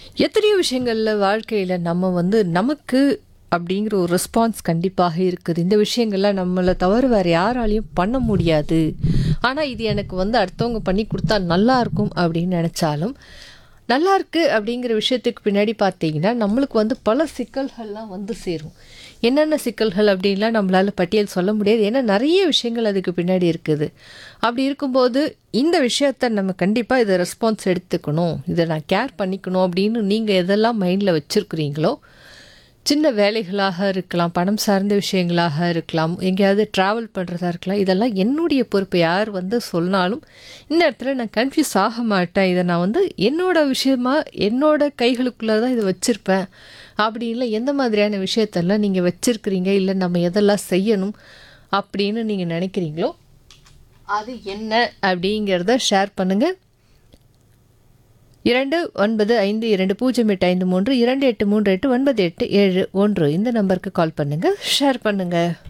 எத்தனையோ விஷயங்களில் வாழ்க்கையில் நம்ம வந்து நமக்கு அப்படிங்கிற ஒரு ரெஸ்பான்ஸ் கண்டிப்பாக இருக்குது இந்த விஷயங்கள்லாம் நம்மளை தவிர வேறு யாராலையும் பண்ண முடியாது ஆனால் இது எனக்கு வந்து அடுத்தவங்க பண்ணி கொடுத்தா நல்லா இருக்கும் அப்படின்னு நினச்சாலும் நல்லா இருக்கு அப்படிங்கிற விஷயத்துக்கு பின்னாடி பார்த்தீங்கன்னா நம்மளுக்கு வந்து பல சிக்கல்கள்லாம் வந்து சேரும் என்னென்ன சிக்கல்கள் அப்படின்லாம் நம்மளால் பட்டியல் சொல்ல முடியாது ஏன்னா நிறைய விஷயங்கள் அதுக்கு பின்னாடி இருக்குது அப்படி இருக்கும்போது இந்த விஷயத்த நம்ம கண்டிப்பாக இதை ரெஸ்பான்ஸ் எடுத்துக்கணும் இதை நான் கேர் பண்ணிக்கணும் அப்படின்னு நீங்கள் எதெல்லாம் மைண்டில் வச்சுருக்கிறீங்களோ சின்ன வேலைகளாக இருக்கலாம் பணம் சார்ந்த விஷயங்களாக இருக்கலாம் எங்கேயாவது ட்ராவல் பண்ணுறதா இருக்கலாம் இதெல்லாம் என்னுடைய பொறுப்பு யார் வந்து சொன்னாலும் இந்த இடத்துல நான் கன்ஃபியூஸ் ஆக மாட்டேன் இதை நான் வந்து என்னோட விஷயமா என்னோட கைகளுக்குள்ளே தான் இதை வச்சுருப்பேன் அப்படி இல்லை எந்த மாதிரியான விஷயத்தெல்லாம் நீங்கள் வச்சுருக்கிறீங்க இல்லை நம்ம எதெல்லாம் செய்யணும் அப்படின்னு நீங்கள் நினைக்கிறீங்களோ அது என்ன அப்படிங்கிறத ஷேர் பண்ணுங்கள் இரண்டு ஒன்பது ஐந்து இரண்டு பூஜ்ஜியம் எட்டு ஐந்து மூன்று இரண்டு எட்டு மூன்று எட்டு ஒன்பது எட்டு ஏழு ஒன்று இந்த நம்பருக்கு கால் பண்ணுங்கள் ஷேர் பண்ணுங்கள்